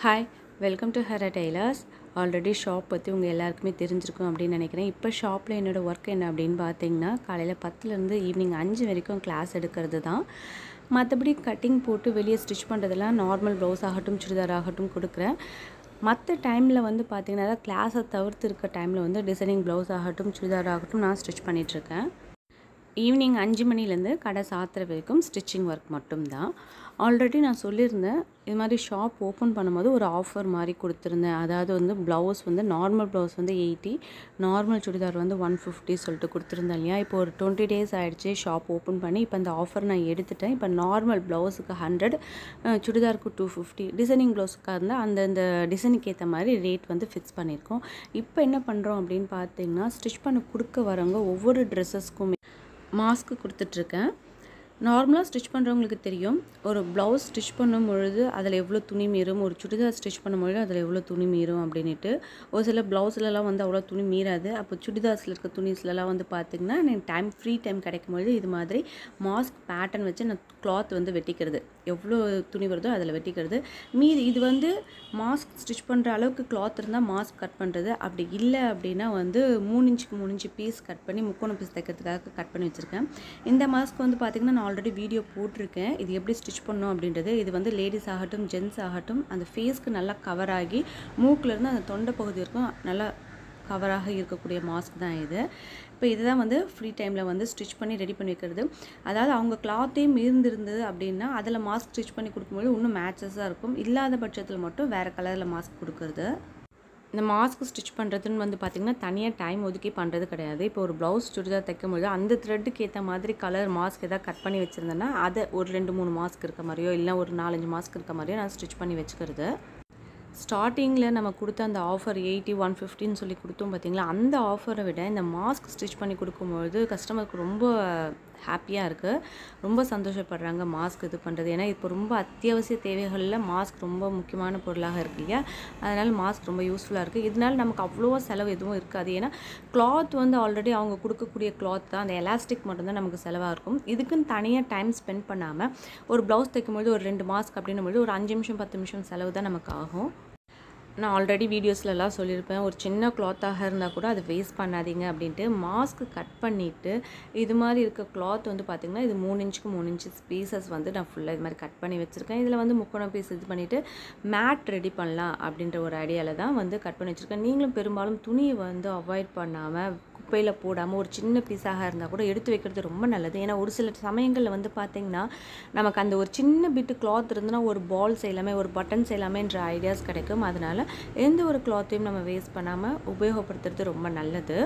hi welcome to Heera tailors already shop பற்றி உங்கள் எல்லாருக்குமே தெரிஞ்சிருக்கும் அப்படின்னு நினைக்கிறேன் இப்போ ஷாப்பில் என்னோடய ஒர்க் என்ன அப்படின்னு பார்த்தீங்கன்னா காலையில் பத்துலேருந்து ஈவினிங் அஞ்சு வரைக்கும் கிளாஸ் எடுக்கிறது தான் மற்றபடி கட்டிங் போட்டு வெளியே ஸ்டிச் பண்ணுறதெல்லாம் நார்மல் ப்ளவுஸ் ஆகட்டும் சுடிதார் ஆகட்டும் கொடுக்குறேன் மற்ற டைமில் வந்து பார்த்தீங்கன்னா கிளாஸை தவிர்த்து இருக்க டைமில் வந்து டிசைனிங் ப்ளவுஸ் ஆகட்டும் சுடிதார் ஆகட்டும் நான் ஸ்டிச் பண்ணிகிட்ருக்கேன் ஈவினிங் அஞ்சு மணிலேருந்து கடை சாத்துற வரைக்கும் ஸ்டிச்சிங் ஒர்க் மட்டும்தான் ஆல்ரெடி நான் சொல்லியிருந்தேன் இது மாதிரி ஷாப் ஓப்பன் பண்ணும்போது ஒரு ஆஃபர் மாதிரி கொடுத்துருந்தேன் அதாவது வந்து ப்ளவுஸ் வந்து நார்மல் ப்ளவுஸ் வந்து எயிட்டி நார்மல் சுடிதார் வந்து ஒன் ஃபிஃப்டி சொல்லிட்டு கொடுத்துருந்தேன் இல்லையா இப்போ ஒரு டுவெண்ட்டி டேஸ் ஆகிடுச்சு ஷாப் ஓப்பன் பண்ணி இப்போ அந்த ஆஃபர் நான் எடுத்துட்டேன் இப்போ நார்மல் ப்ளவுஸுக்கு ஹண்ட்ரட் சுடிதாருக்கு டூ ஃபிஃப்டி டிசைனிங் ப்ளவுஸுக்காக இருந்தால் அந்தந்த டிசைனுக்கு ஏற்ற மாதிரி ரேட் வந்து ஃபிக்ஸ் பண்ணியிருக்கோம் இப்போ என்ன பண்ணுறோம் அப்படின்னு பார்த்தீங்கன்னா ஸ்டிச் பண்ண கொடுக்க வரவங்க ஒவ்வொரு ட்ரெஸ்ஸஸ்க்கும் மாஸ்க்கு கொடுத்துட்ருக்கேன் நார்மலாக ஸ்டிச் பண்ணுறவங்களுக்கு தெரியும் ஒரு ப்ளவுஸ் ஸ்டிச் பண்ணும் பொழுது அதில் எவ்வளோ துணி மீறும் ஒரு சுடிதார் ஸ்டிச் பண்ணும்பொழுது அதில் எவ்வளோ துணி மீறும் அப்படின்ட்டு ஒரு சில ப்ளவுஸ்லலாம் வந்து அவ்வளோ துணி மீறாது அப்போ சுடிதார்ஸில் இருக்க துணிஸ்லலாம் வந்து பார்த்திங்கன்னா எனக்கு டைம் ஃப்ரீ டைம் கிடைக்கும் பொழுது இது மாதிரி மாஸ்க் பேட்டர்ன் வச்சு நான் கிளாத் வந்து வெட்டிக்கிறது எவ்வளோ துணி வருதோ அதில் வெட்டிக்கிறது மீதி இது வந்து மாஸ்க் ஸ்டிச் பண்ணுற அளவுக்கு கிளாத் இருந்தால் மாஸ்க் கட் பண்ணுறது அப்படி இல்லை அப்படின்னா வந்து மூணு இன்ச்சுக்கு மூணு இன்ச்சு பீஸ் கட் பண்ணி முக்கோண பீஸ் தைக்கிறதுக்காக கட் பண்ணி வச்சுருக்கேன் இந்த மாஸ்க் வந்து பார்த்திங்கன்னா நான் ஆல்ரெடி வீடியோ போட்டிருக்கேன் இது எப்படி ஸ்டிச் பண்ணணும் அப்படின்றது இது வந்து லேடிஸ் ஆகட்டும் ஜென்ஸ் ஆகட்டும் அந்த ஃபேஸ்க்கு நல்லா கவர் ஆகி மூக்கிலேருந்து அந்த தொண்டை பகுதி வரைக்கும் நல்லா கவராக இருக்கக்கூடிய மாஸ்க் தான் இது இப்போ இதுதான் வந்து ஃப்ரீ டைமில் வந்து ஸ்டிச் பண்ணி ரெடி பண்ணி வைக்கிறது அதாவது அவங்க கிளாத்தே மீர்ந்திருந்தது அப்படின்னா அதில் மாஸ்க் ஸ்டிச் பண்ணி கொடுக்கும்போது இன்னும் மேட்சஸாக இருக்கும் இல்லாத பட்சத்தில் மட்டும் வேறு கலரில் மாஸ்க் கொடுக்குறது இந்த மாஸ்க் ஸ்டிச் பண்ணுறதுன்னு வந்து பார்த்திங்கன்னா தனியாக டைம் ஒதுக்கி பண்ணுறது கிடையாது இப்போ ஒரு ப்ளவுஸ் சுடிதார் தைக்கும்போது அந்த த்ரெட்டுக்கு ஏற்ற மாதிரி கலர் மாஸ்க் எதாவது கட் பண்ணி வச்சுருந்தேன்னா அதை ஒரு ரெண்டு மூணு மாஸ்க் இருக்க மாதிரியோ இல்லை ஒரு நாலஞ்சு மாஸ்க் இருக்க மாதிரியோ நான் ஸ்டிச் பண்ணி வச்சுக்கிறது ஸ்டார்டிங்கில் நம்ம கொடுத்த அந்த ஆஃபர் எயிட்டி ஒன் ஃபிஃப்டின்னு சொல்லி கொடுத்தோம் பார்த்தீங்களா அந்த ஆஃபரை விட இந்த மாஸ்க் ஸ்டிச் பண்ணி கொடுக்கும்பொழுது கஸ்டமருக்கு ரொம்ப ஹாப்பியாக இருக்குது ரொம்ப சந்தோஷப்படுறாங்க மாஸ்க் இது பண்ணுறது ஏன்னா இப்போ ரொம்ப அத்தியாவசிய தேவைகளில் மாஸ்க் ரொம்ப முக்கியமான பொருளாக இருக்கு இல்லையா அதனால் மாஸ்க் ரொம்ப யூஸ்ஃபுல்லாக இருக்குது இதனால் நமக்கு அவ்வளோ செலவு எதுவும் இருக்காது ஏன்னா கிளாத் வந்து ஆல்ரெடி அவங்க கொடுக்கக்கூடிய கிளாத் தான் அந்த எலாஸ்டிக் மட்டும்தான் நமக்கு செலவாக இருக்கும் இதுக்குன்னு தனியாக டைம் ஸ்பெண்ட் பண்ணாமல் ஒரு ப்ளவுஸ் தைக்கும்போது ஒரு ரெண்டு மாஸ்க் அப்படின்னும்போது ஒரு அஞ்சு நிமிஷம் பத்து நிமிஷம் செலவு தான் நமக்கு ஆகும் நான் ஆல்ரெடி வீடியோஸ்லலாம் சொல்லியிருப்பேன் ஒரு சின்ன கிளாத்தாக இருந்தால் கூட அதை வேஸ்ட் பண்ணாதீங்க அப்படின்ட்டு மாஸ்க் கட் பண்ணிவிட்டு இது மாதிரி இருக்க கிளாத் வந்து பார்த்திங்கன்னா இது மூணு இன்ச்சுக்கு மூணு இன்ச்சு பீசஸ் வந்து நான் ஃபுல்லாக இது மாதிரி கட் பண்ணி வச்சுருக்கேன் இதில் வந்து முக்கோணம் பீஸ் இது பண்ணிவிட்டு மேட் ரெடி பண்ணலாம் அப்படின்ற ஒரு ஐடியாவில் தான் வந்து கட் பண்ணி வச்சுருக்கேன் நீங்களும் பெரும்பாலும் துணியை வந்து அவாய்ட் பண்ணாமல் குப்பையில் போடாமல் ஒரு சின்ன பீஸாக இருந்தால் கூட எடுத்து வைக்கிறது ரொம்ப நல்லது ஏன்னா ஒரு சில சமயங்களில் வந்து பார்த்திங்கன்னா நமக்கு அந்த ஒரு சின்ன பிட்டு கிளாத் இருந்துன்னா ஒரு பால் செய்யலாமே ஒரு பட்டன் செய்யலாமேன்ற ஐடியாஸ் கிடைக்கும் அதனால் எந்த ஒரு கிளாத்தையும் நம்ம வேஸ்ட் பண்ணாமல் உபயோகப்படுத்துறது ரொம்ப நல்லது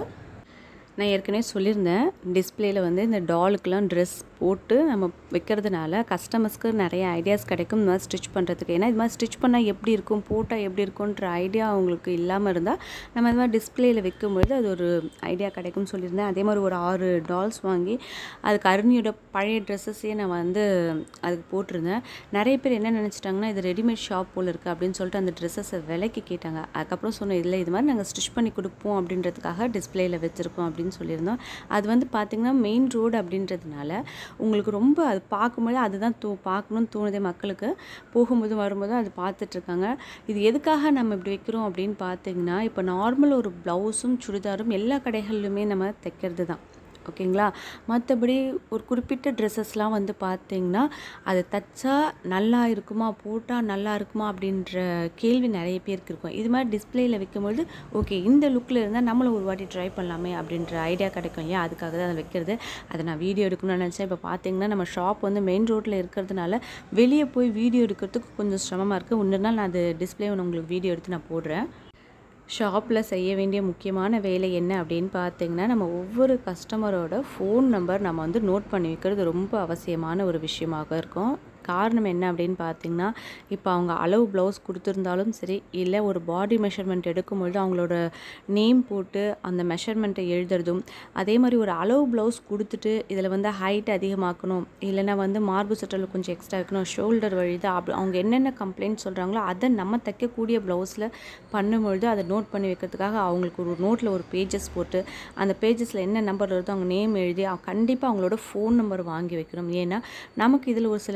நான் ஏற்கனவே சொல்லியிருந்தேன் டிஸ்பிளேயில் வந்து இந்த டாலுக்கெலாம் ட்ரெஸ் போட்டு நம்ம வைக்கிறதுனால கஸ்டமர்ஸ்க்கு நிறைய ஐடியாஸ் கிடைக்கும் இந்த மாதிரி ஸ்டிச் பண்ணுறதுக்கு ஏன்னா இது மாதிரி ஸ்டிச் பண்ணால் எப்படி இருக்கும் போட்டால் எப்படி இருக்கும்ன்ற ஐடியா அவங்களுக்கு இல்லாமல் இருந்தால் நம்ம இது மாதிரி டிஸ்பிளேயில் வைக்கும்பொழுது அது ஒரு ஐடியா கிடைக்கும்னு சொல்லியிருந்தேன் அதே மாதிரி ஒரு ஆறு டால்ஸ் வாங்கி அதுக்கு அருணியோட பழைய ட்ரெஸ்ஸஸே நான் வந்து அதுக்கு போட்டிருந்தேன் நிறைய பேர் என்ன நினச்சிட்டாங்கன்னா இது ரெடிமேட் ஷாப் போல் இருக்குது அப்படின்னு சொல்லிட்டு அந்த ட்ரெஸ்ஸஸை விலைக்கு கேட்டாங்க அதுக்கப்புறம் சொன்னோம் இல்லை இது மாதிரி நாங்கள் ஸ்டிச் பண்ணி கொடுப்போம் அப்படின்றதுக்காக டிஸ்பிளேயில் வச்சுருக்கோம் அப்படின்னு அப்படின்னு சொல்லியிருந்தோம் அது வந்து பார்த்திங்கன்னா மெயின் ரோடு அப்படின்றதுனால உங்களுக்கு ரொம்ப அது பார்க்கும்போது அதுதான் தூ பார்க்கணும்னு தோணுதே மக்களுக்கு போகும்போதும் வரும்போதும் அது பார்த்துட்ருக்காங்க இது எதுக்காக நம்ம இப்படி வைக்கிறோம் அப்படின்னு பார்த்தீங்கன்னா இப்போ நார்மல் ஒரு ப்ளவுஸும் சுடிதாரும் எல்லா கடைகள்லையுமே நம்ம தைக்கிறது தான் ஓகேங்களா மற்றபடி ஒரு குறிப்பிட்ட ட்ரெஸ்ஸஸ்லாம் வந்து பார்த்திங்கன்னா அது தைச்சா நல்லா இருக்குமா போட்டால் நல்லா இருக்குமா அப்படின்ற கேள்வி நிறைய பேருக்கு இருக்கும் இது மாதிரி டிஸ்பிளேயில் வைக்கும்பொழுது ஓகே இந்த லுக்கில் இருந்தால் நம்மளும் ஒரு வாட்டி ட்ரை பண்ணலாமே அப்படின்ற ஐடியா கிடைக்கும் இல்லையா அதுக்காக தான் அதை வைக்கிறது அதை நான் வீடியோ எடுக்கணும்னு நினச்சேன் இப்போ பார்த்தீங்கன்னா நம்ம ஷாப் வந்து மெயின் ரோட்டில் இருக்கிறதுனால வெளியே போய் வீடியோ எடுக்கிறதுக்கு கொஞ்சம் சிரமமாக இருக்குது இன்னொரு நாள் நான் அது டிஸ்பிளே உங்களுக்கு வீடியோ எடுத்து நான் போடுறேன் ஷாப்பில் செய்ய வேண்டிய முக்கியமான வேலை என்ன அப்படின்னு பார்த்தீங்கன்னா நம்ம ஒவ்வொரு கஸ்டமரோட ஃபோன் நம்பர் நம்ம வந்து நோட் பண்ணி வைக்கிறது ரொம்ப அவசியமான ஒரு விஷயமாக இருக்கும் காரணம் என்ன அப்படின்னு பார்த்தீங்கன்னா இப்போ அவங்க அளவு ப்ளவுஸ் கொடுத்துருந்தாலும் சரி இல்லை ஒரு பாடி மெஷர்மெண்ட் எடுக்கும்பொழுது அவங்களோட நேம் போட்டு அந்த மெஷர்மெண்ட்டை எழுதுறதும் அதே மாதிரி ஒரு அளவு ப்ளவுஸ் கொடுத்துட்டு இதில் வந்து ஹைட் அதிகமாக்கணும் இல்லைனா வந்து மார்பு சுற்றல் கொஞ்சம் எக்ஸ்ட்ரா வைக்கணும் ஷோல்டர் வழிது அப்படி அவங்க என்னென்ன கம்ப்ளைண்ட் சொல்கிறாங்களோ அதை நம்ம தைக்கக்கூடிய ப்ளவுஸில் பண்ணும்பொழுது அதை நோட் பண்ணி வைக்கிறதுக்காக அவங்களுக்கு ஒரு நோட்டில் ஒரு பேஜஸ் போட்டு அந்த பேஜஸில் என்ன நம்பர் வருதோ அவங்க நேம் எழுதி கண்டிப்பாக அவங்களோட ஃபோன் நம்பர் வாங்கி வைக்கணும் ஏன்னா நமக்கு இதில் ஒரு சில டவுட்ஸ்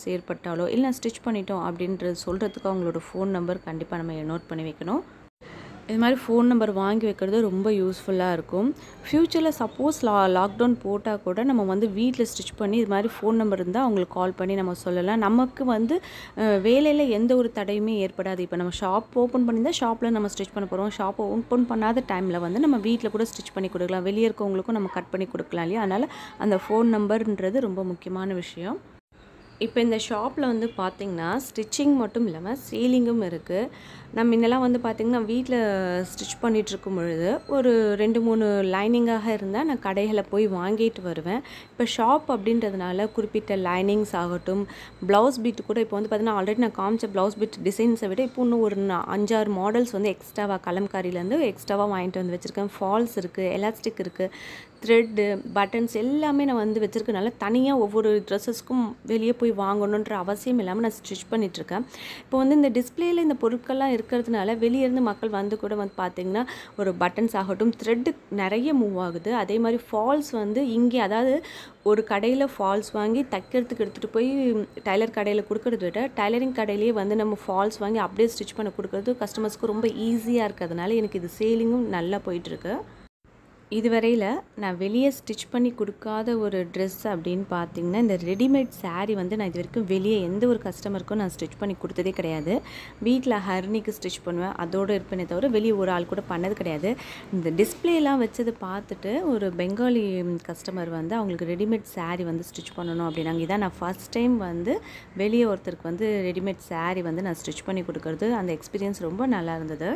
டவுட்ஸ் ஏற்பட்டாலோ இல்லை ஸ்டிச் பண்ணிட்டோம் அப்படின்றது சொல்கிறதுக்கு அவங்களோட ஃபோன் நம்பர் கண்டிப்பாக நம்ம நோட் பண்ணி வைக்கணும் இது மாதிரி ஃபோன் நம்பர் வாங்கி வைக்கிறது ரொம்ப யூஸ்ஃபுல்லாக இருக்கும் ஃப்யூச்சரில் சப்போஸ் லா லாக்டவுன் போட்டால் கூட நம்ம வந்து வீட்டில் ஸ்டிச் பண்ணி இது மாதிரி ஃபோன் நம்பர் இருந்தால் அவங்களுக்கு கால் பண்ணி நம்ம சொல்லலாம் நமக்கு வந்து வேலையில் எந்த ஒரு தடையுமே ஏற்படாது இப்போ நம்ம ஷாப் ஓப்பன் பண்ணியிருந்தால் ஷாப்பில் நம்ம ஸ்டிச் பண்ண போகிறோம் ஷாப் ஓப்பன் பண்ணாத டைமில் வந்து நம்ம வீட்டில் கூட ஸ்டிச் பண்ணி கொடுக்கலாம் வெளியே இருக்கவங்களுக்கும் நம்ம கட் பண்ணி கொடுக்கலாம் இல்லையா அதனால் அந்த ஃபோன் நம்பர்ன்றது ரொம்ப முக்கியமான விஷயம் இப்போ இந்த ஷாப்பில் வந்து பார்த்திங்கன்னா ஸ்டிச்சிங் மட்டும் இல்லாமல் சீலிங்கும் இருக்குது நம்ம முன்னெல்லாம் வந்து பார்த்திங்கன்னா வீட்டில் ஸ்டிச் பண்ணிகிட்ருக்கும் பொழுது ஒரு ரெண்டு மூணு லைனிங்காக இருந்தால் நான் கடைகளை போய் வாங்கிட்டு வருவேன் இப்போ ஷாப் அப்படின்றதுனால குறிப்பிட்ட லைனிங்ஸ் ஆகட்டும் ப்ளவுஸ் பீட் கூட இப்போ வந்து பார்த்திங்கன்னா ஆல்ரெடி நான் காமிச்ச ப்ளவுஸ் பீட் டிசைன்ஸை விட இப்போ இன்னும் ஒரு நா- அஞ்சாறு மாடல்ஸ் வந்து எக்ஸ்ட்ராவாக கலம்காரிலேருந்து எக்ஸ்ட்ராவாக வாங்கிட்டு வந்து வச்சுருக்கேன் ஃபால்ஸ் இருக்குது எலாஸ்டிக் இருக்குது த்ரெட்டு பட்டன்ஸ் எல்லாமே நான் வந்து வச்சுருக்கனால தனியாக ஒவ்வொரு ட்ரெஸ்ஸஸ்க்கும் வெளியே போய் வாங்கணுன்ற அவசியம் இல்லாமல் நான் ஸ்டிச் பண்ணிகிட்ருக்கேன் இப்போ வந்து இந்த டிஸ்பிளேயில் இந்த பொருட்கள்லாம் இருக்கிறதுனால வெளியே இருந்து மக்கள் வந்து கூட வந்து பார்த்திங்கன்னா ஒரு பட்டன்ஸ் ஆகட்டும் த்ரெட்டு நிறைய மூவ் ஆகுது அதே மாதிரி ஃபால்ஸ் வந்து இங்கே அதாவது ஒரு கடையில் ஃபால்ஸ் வாங்கி தைக்கிறதுக்கு எடுத்துகிட்டு போய் டைலர் கடையில் கொடுக்கறத விட டைலரிங் கடையிலேயே வந்து நம்ம ஃபால்ஸ் வாங்கி அப்படியே ஸ்டிச் பண்ண கொடுக்கறது கஸ்டமர்ஸ்க்கு ரொம்ப ஈஸியாக இருக்கிறதுனால எனக்கு இது சேலிங்கும் நல்லா போயிட்டுருக்கு இதுவரையில் நான் வெளியே ஸ்டிச் பண்ணி கொடுக்காத ஒரு ட்ரெஸ் அப்படின்னு பார்த்தீங்கன்னா இந்த ரெடிமேட் saree வந்து நான் இது வரைக்கும் வெளியே எந்த ஒரு கஸ்டமருக்கும் நான் ஸ்டிச் பண்ணி கொடுத்ததே கிடையாது வீட்டில் ஹர்னிக்கு ஸ்டிச் பண்ணுவேன் அதோடு இருப்பேனே தவிர வெளியே ஒரு ஆள் கூட பண்ணது கிடையாது இந்த டிஸ்பிளேலாம் வச்சது பார்த்துட்டு ஒரு பெங்காலி கஸ்டமர் வந்து அவங்களுக்கு ரெடிமேட் saree வந்து ஸ்டிச் பண்ணணும் அப்படின்னாங்க இதான் நான் ஃபஸ்ட் டைம் வந்து வெளியே ஒருத்தருக்கு வந்து ரெடிமேட் saree வந்து நான் ஸ்டிச் பண்ணி கொடுக்கறது அந்த எக்ஸ்பீரியன்ஸ் ரொம்ப நல்லா இருந்தது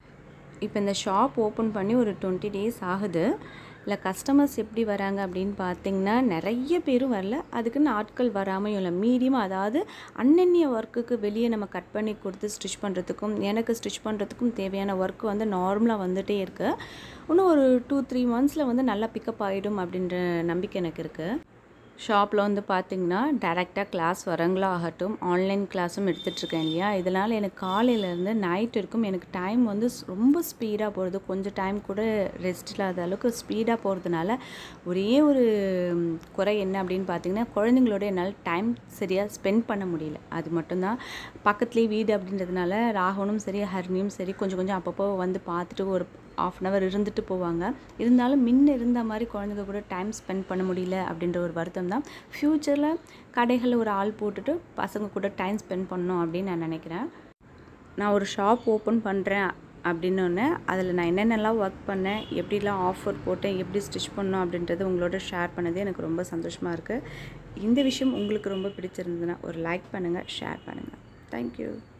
இப்போ இந்த ஷாப் ஓப்பன் பண்ணி ஒரு டுவெண்ட்டி டேஸ் ஆகுது இல்லை கஸ்டமர்ஸ் எப்படி வராங்க அப்படின்னு பார்த்தீங்கன்னா நிறைய பேரும் வரல அதுக்குன்னு ஆட்கள் வராமையும் இல்லை மீடியமாக அதாவது அன்னன்னிய ஒர்க்குக்கு வெளியே நம்ம கட் பண்ணி கொடுத்து ஸ்டிச் பண்ணுறதுக்கும் எனக்கு ஸ்டிச் பண்ணுறதுக்கும் தேவையான ஒர்க் வந்து நார்மலாக வந்துகிட்டே இருக்குது இன்னும் ஒரு டூ த்ரீ மந்த்ஸில் வந்து நல்லா பிக்கப் ஆகிடும் அப்படின்ற நம்பிக்கை எனக்கு இருக்குது ஷாப்பில் வந்து பார்த்தீங்கன்னா டேரெக்டாக கிளாஸ் வரங்களா ஆகட்டும் ஆன்லைன் கிளாஸும் எடுத்துகிட்ருக்கேன் இல்லையா இதனால் எனக்கு காலையிலேருந்து நைட் வரைக்கும் எனக்கு டைம் வந்து ஸ்- ரொம்ப ஸ்பீடாக போகிறது கொஞ்சம் டைம் கூட ரெஸ்ட் இல்லாத அளவுக்கு ஸ்பீடாக போகிறதுனால ஒரே ஒரு ம், குறை என்ன அப்படின்னு பார்த்தீங்கன்னா குழந்தைங்களோட என்னால் டைம் சரியாக ஸ்பெண்ட் பண்ண முடியல அது மட்டும்தான் பக்கத்துலேயே வீடு அப்படின்றதுனால ராகவனும் சரி ஹர்னியும் சரி கொஞ்சம் கொஞ்சம் அப்பப்போ வந்து பார்த்துட்டு ஒரு ஆஃப் அன் ஹவர் இருந்துட்டு போவாங்க இருந்தாலும் முன்ன இருந்த மாதிரி குழந்தைங்க கூட டைம் ஸ்பெண்ட் பண்ண முடியல அப்படின்ற ஒரு வருத்தம் தான் ஃப்யூச்சரில் கடைகளில் ஒரு ஆள் போட்டுட்டு பசங்க கூட டைம் ஸ்பெண்ட் பண்ணணும் அப்படின்னு நான் நினைக்கிறேன் நான் ஒரு ஷாப் ஓப்பன் பண்ணுறேன் அப்படின்னோடனே அதில் நான் என்னென்னலாம் ஒர்க் பண்ணேன் எப்படிலாம் ஆஃபர் போட்டேன் எப்படி ஸ்டிச் பண்ணோம் அப்படின்றது உங்களோட ஷேர் பண்ணது எனக்கு ரொம்ப சந்தோஷமாக இருக்குது இந்த விஷயம் உங்களுக்கு ரொம்ப பிடிச்சிருந்ததுன்னா ஒரு லைக் பண்ணுங்கள் ஷேர் பண்ணுங்கள் தேங்க்யூ